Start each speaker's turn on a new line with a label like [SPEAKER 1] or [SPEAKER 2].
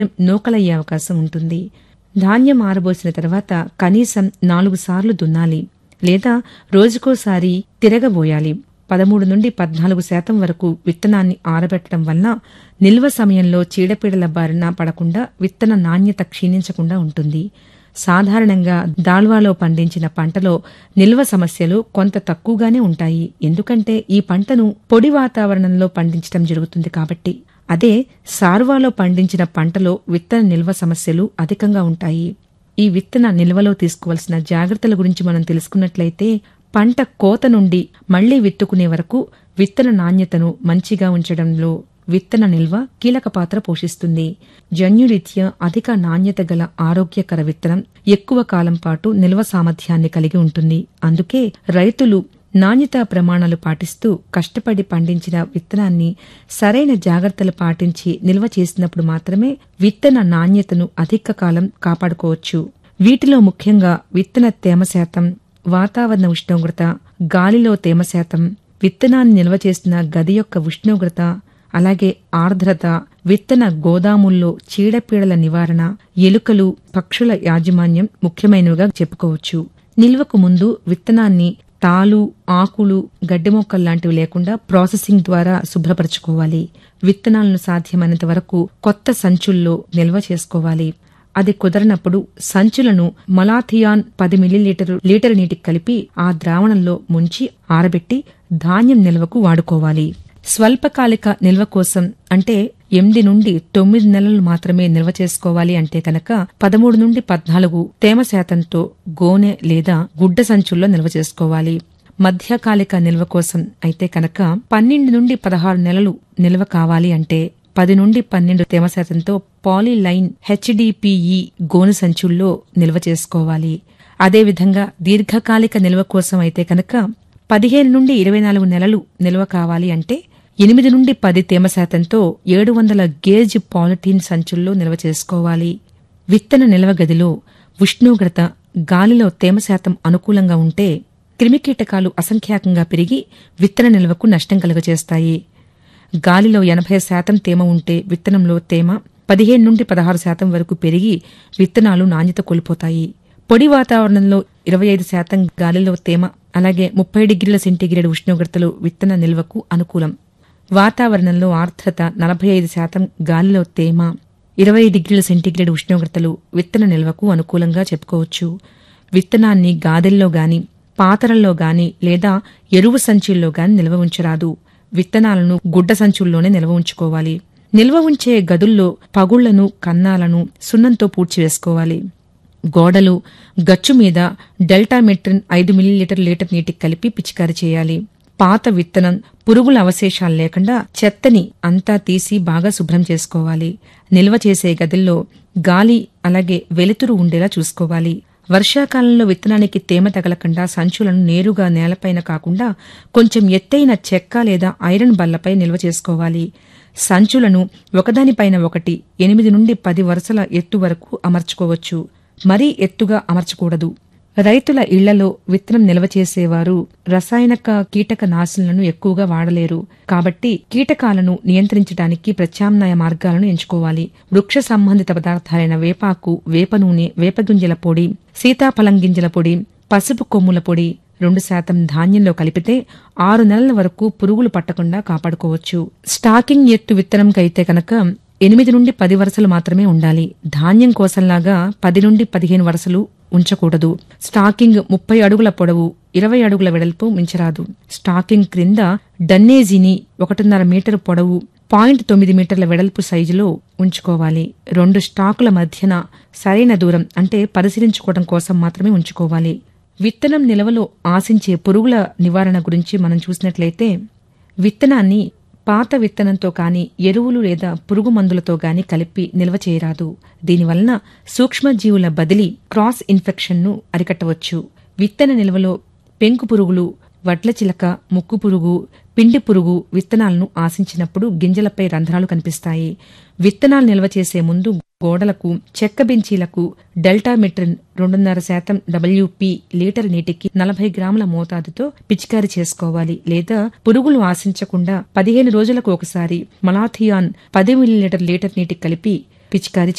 [SPEAKER 1] నూకలయ్యే అవకాశం ఉంటుంది ధాన్యం ఆరబోసిన తర్వాత కనీసం నాలుగు సార్లు దున్నాలి లేదా రోజుకోసారి తిరగబోయాలి పదమూడు నుండి పద్నాలుగు శాతం వరకు విత్తనాన్ని ఆరబెట్టడం వలన నిల్వ సమయంలో చీడపీడల బారిన పడకుండా విత్తన నాణ్యత క్షీణించకుండా ఉంటుంది సాధారణంగా దాల్వాలో పండించిన పంటలో నిల్వ సమస్యలు కొంత తక్కువగానే ఉంటాయి ఎందుకంటే ఈ పంటను పొడి వాతావరణంలో పండించడం జరుగుతుంది కాబట్టి అదే సార్వాలో పండించిన పంటలో విత్తన నిల్వ సమస్యలు అధికంగా ఉంటాయి ఈ విత్తన నిల్వలో తీసుకోవాల్సిన జాగ్రత్తల గురించి మనం తెలుసుకున్నట్లయితే పంట కోత నుండి మళ్లీ విత్తుకునే వరకు విత్తన నాణ్యతను మంచిగా ఉంచడంలో విత్తన నిల్వ కీలక పాత్ర పోషిస్తుంది జన్యురీత్యా అధిక నాణ్యత గల ఆరోగ్యకర విత్తనం ఎక్కువ కాలం పాటు నిల్వ సామర్థ్యాన్ని కలిగి ఉంటుంది అందుకే రైతులు నాణ్యతా ప్రమాణాలు పాటిస్తూ కష్టపడి పండించిన విత్తనాన్ని సరైన జాగ్రత్తలు పాటించి నిల్వ చేసినప్పుడు మాత్రమే విత్తన నాణ్యతను అధిక కాలం కాపాడుకోవచ్చు వీటిలో ముఖ్యంగా విత్తన తేమ శాతం వాతావరణ ఉష్ణోగ్రత గాలిలో తేమ శాతం విత్తనాన్ని నిల్వ చేసిన గది యొక్క ఉష్ణోగ్రత అలాగే ఆర్ద్రత విత్తన గోదాముల్లో చీడపీడల నివారణ ఎలుకలు పక్షుల యాజమాన్యం ముఖ్యమైనవిగా చెప్పుకోవచ్చు నిల్వకు ముందు విత్తనాన్ని తాలు ఆకులు గడ్డి మొక్కలు లాంటివి లేకుండా ప్రాసెసింగ్ ద్వారా శుభ్రపరచుకోవాలి విత్తనాలను సాధ్యమైనంత వరకు కొత్త సంచుల్లో నిల్వ చేసుకోవాలి అది కుదరనప్పుడు సంచులను మలాథియాన్ పది మిల్లీలీటరు లీటర్ నీటికి కలిపి ఆ ద్రావణంలో ముంచి ఆరబెట్టి ధాన్యం నిల్వకు వాడుకోవాలి స్వల్పకాలిక నిల్వ కోసం అంటే ఎనిమిది నుండి తొమ్మిది నెలలు మాత్రమే నిల్వ చేసుకోవాలి అంటే కనుక పదమూడు నుండి పద్నాలుగు తేమ శాతంతో గోనె లేదా గుడ్డ సంచుల్లో నిల్వ చేసుకోవాలి మధ్యకాలిక నిల్వ కోసం అయితే కనుక పన్నెండు నుండి పదహారు నెలలు నిల్వ కావాలి అంటే పది నుండి పన్నెండు తేమ శాతంతో పాలీలైన్ హెచ్డిపిఈ గోనె సంచుల్లో నిల్వ చేసుకోవాలి అదేవిధంగా దీర్ఘకాలిక నిల్వ కోసం అయితే కనుక పదిహేను నుండి ఇరవై నాలుగు నెలలు నిల్వ కావాలి అంటే ఎనిమిది నుండి పది తేమ శాతంతో ఏడు వందల గేజ్ పాలిథీన్ సంచుల్లో నిల్వ చేసుకోవాలి విత్తన నిల్వ గదిలో ఉష్ణోగ్రత గాలిలో తేమ శాతం అనుకూలంగా ఉంటే క్రిమికీటకాలు అసంఖ్యాకంగా పెరిగి విత్తన నిల్వకు నష్టం కలుగజేస్తాయి గాలిలో ఎనభై శాతం తేమ ఉంటే విత్తనంలో తేమ పదిహేను నుండి పదహారు శాతం వరకు పెరిగి విత్తనాలు నాణ్యత కోల్పోతాయి పొడి వాతావరణంలో ఇరవై ఐదు శాతం గాలిలో తేమ అలాగే ముప్పై డిగ్రీల సెంటీగ్రేడ్ ఉష్ణోగ్రతలు విత్తన నిల్వకు అనుకూలం వాతావరణంలో ఆర్ద్రత నలభై ఐదు శాతం గాలిలో తేమ ఇరవై డిగ్రీల సెంటీగ్రేడ్ ఉష్ణోగ్రతలు విత్తన నిల్వకు అనుకూలంగా చెప్పుకోవచ్చు విత్తనాన్ని గాదెల్లో గాని పాతరల్లో గాని లేదా ఎరువు సంచుల్లో గాని నిల్వ ఉంచరాదు విత్తనాలను గుడ్డ సంచుల్లోనే నిల్వ ఉంచుకోవాలి నిల్వ ఉంచే గదుల్లో పగుళ్లను కన్నాలను సున్నంతో పూడ్చివేసుకోవాలి గోడలు గచ్చు మీద డెల్టామెట్రిన్ ఐదు మిల్లీలీటర్ లీటర్ నీటికి కలిపి పిచికారి చేయాలి పాత విత్తనం పురుగుల అవశేషాలు లేకుండా చెత్తని అంతా తీసి బాగా శుభ్రం చేసుకోవాలి నిల్వ చేసే గదుల్లో గాలి అలాగే వెలుతురు ఉండేలా చూసుకోవాలి వర్షాకాలంలో విత్తనానికి తేమ తగలకుండా సంచులను నేరుగా నేలపైన కాకుండా కొంచెం ఎత్తైన చెక్క లేదా ఐరన్ బల్లపై నిల్వ చేసుకోవాలి సంచులను ఒకదానిపైన ఒకటి ఎనిమిది నుండి పది వరుసల ఎత్తు వరకు అమర్చుకోవచ్చు మరీ ఎత్తుగా అమర్చకూడదు రైతుల ఇళ్లలో విత్తనం నిల్వ చేసేవారు రసాయనక కీటక నాశనలను ఎక్కువగా వాడలేరు కాబట్టి కీటకాలను నియంత్రించడానికి ప్రత్యామ్నాయ మార్గాలను ఎంచుకోవాలి వృక్ష సంబంధిత పదార్థాలైన వేపాకు వేప నూనె వేపగింజల పొడి సీతాఫలం గింజల పొడి పసుపు కొమ్ముల పొడి రెండు శాతం ధాన్యంలో కలిపితే ఆరు నెలల వరకు పురుగులు పట్టకుండా కాపాడుకోవచ్చు స్టాకింగ్ ఎత్తు విత్తనంకైతే కనుక ఎనిమిది నుండి పది వరుసలు మాత్రమే ఉండాలి ధాన్యం కోసంలాగా పది నుండి పదిహేను వరుసలు ఉంచకూడదు స్టాకింగ్ ముప్పై అడుగుల పొడవు ఇరవై అడుగుల వెడల్పు మించరాదు స్టాకింగ్ క్రింద డన్నేజీని ఒకటిన్నర మీటర్ పొడవు పాయింట్ తొమ్మిది మీటర్ల వెడల్పు సైజులో ఉంచుకోవాలి రెండు స్టాకుల మధ్యన సరైన దూరం అంటే పరిశీలించుకోవడం కోసం మాత్రమే ఉంచుకోవాలి విత్తనం నిల్వలో ఆశించే పురుగుల నివారణ గురించి మనం చూసినట్లయితే విత్తనాన్ని పాత విత్తనంతో కాని ఎరువులు లేదా పురుగు మందులతో గాని కలిపి నిల్వ చేయరాదు దీనివలన సూక్ష్మజీవుల బదిలీ క్రాస్ ఇన్ఫెక్షన్ను అరికట్టవచ్చు విత్తన నిల్వలో పెంకు పురుగులు వడ్ల చిలక ముక్కు పురుగు పిండి పురుగు విత్తనాలను ఆశించినప్పుడు గింజలపై రంధ్రాలు కనిపిస్తాయి విత్తనాలు నిల్వ చేసే ముందు గోడలకు చెక్క బెంచీలకు డెల్టామెట్రిన్ రెండున్నర శాతం డబ్ల్యూపీ లీటర్ నీటికి నలభై గ్రాముల మోతాదుతో పిచికారి చేసుకోవాలి లేదా పురుగులు ఆశించకుండా పదిహేను రోజులకు ఒకసారి మలాథియాన్ పది మిల్లీలీటర్ లీటర్ నీటికి కలిపి పిచికారీ